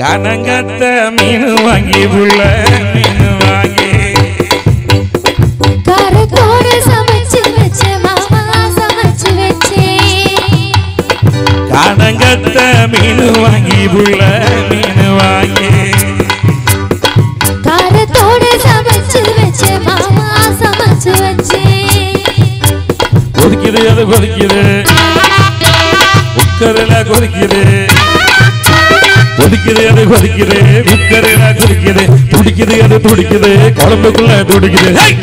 கனங்கத்த மீன் வாங்கி புள்ள மீன் வாங்கி காரத்தோட சமைச்சு வச்ச மாமா சமைச்சு வச்சேன் கனங்கத்த மீன் வாங்கி புள்ள மீன் வாங்கி காரத்தோட சமைச்சு வச்ச மாமா சமைச்சு வச்சேன் கொதிக்குது அது கொதிக்குது குக்கரில் கொதிக்குது கொதிக்குது அது கொதிக்குது குக்கரில் கொதிக்குது துடிக்குது அது துடிக்குது குழம்புக்குள்ள துடிக்குது ஹை!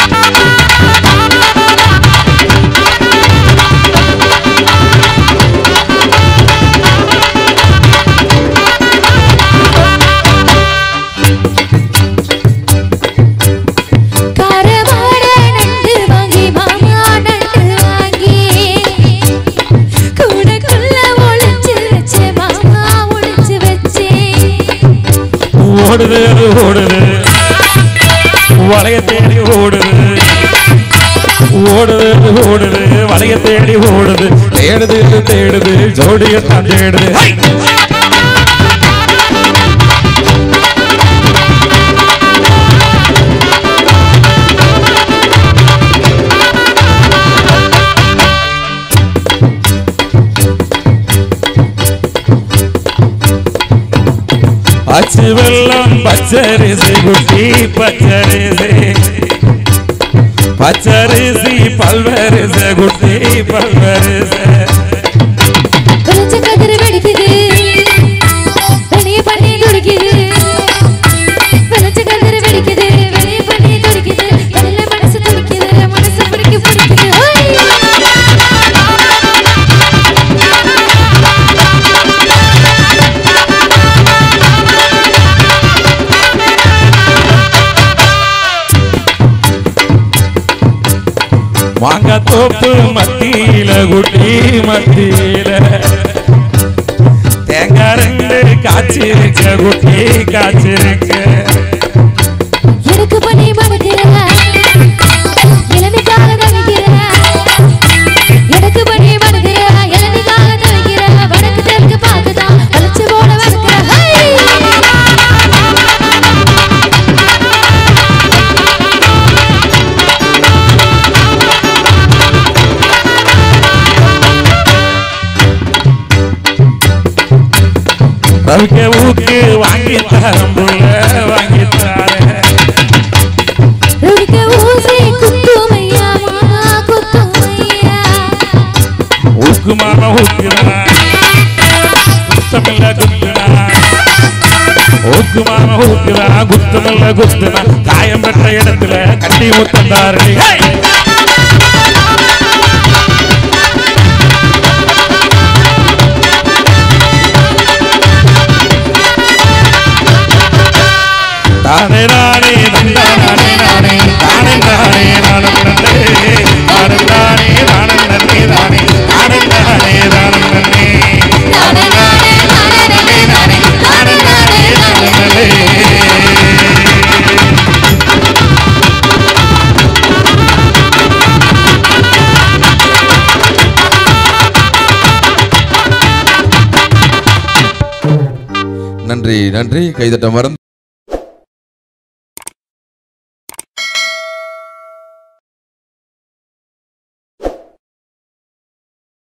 காரமான நண்டு வாங்கி மாமா நண்டு வாங்கி கூடக்குள்ள ஒளிச்சு வச்ச மாமா ஒளிச்சு வச்சேன் ஓடுது அது ஓடுது வளைய தேடி ஓடுது ஓடுது அது ஓடுது வளைய தேடி ஓடுது தேடுது அது தேடுது ஜோடியத்தான் தேடுது ஹை! பச்சை வெள்ளம் பச்சரிசி குட்டி பச்சரிசி பச்சரிசி பல்வரிசை குட்டி பல்வரிசை வெளிச்ச கதிர் வெடிக்குது வெளிய பண்ணி துடிக்குது வெளிச்ச கதிர் வெடிக்குது வெளிய பண்ணி துடிக்குது வெளியில மனசு துடிக்குது மனசு பிடிக்க பிடிக்குது ஹோய்! மாங்காய் தோப்பு மத்தியில குட்டி மத்தியில தேங்காய் ரெண்டு காய்ச்சிருக்க குட்டி காய்ச்சிருக்க எனக்கு பண்ணி மணக்கிற இளமைக்காக தவிக்கிற எனக்கு பண்ணி மணக்கிற இளமைக்காக தவிக்கிற வடக்கு தெற்கு பார்த்துதான் வளைச்சு போட வளர்க்கிற ஹை! ரவிக்க ஊக்கு வாங்கி தரம் புள்ள வாங்கி தரேன் ருடிக்க ஊசி குத்துமையா மாமா குத்துமையா ஊக்கு மாமா ஊக்குறா குத்தமில்ல குத்துனா ஊக்கு மாமா ஊக்குறா குத்தமில்ல குத்துனா காயம் பெற்ற இடத்துல கட்டி முத்தந்தாரு தானே நானே நந்தானே நானே தானே நானே நானும் நன்னே நானும் நானே நானும் நன்னே தானே தானே நானே நானும் நன்னே நானே நானே நானே நானே நானே நானே நானே நன்னே நன்றி நன்றி கைதட்ட மறந்து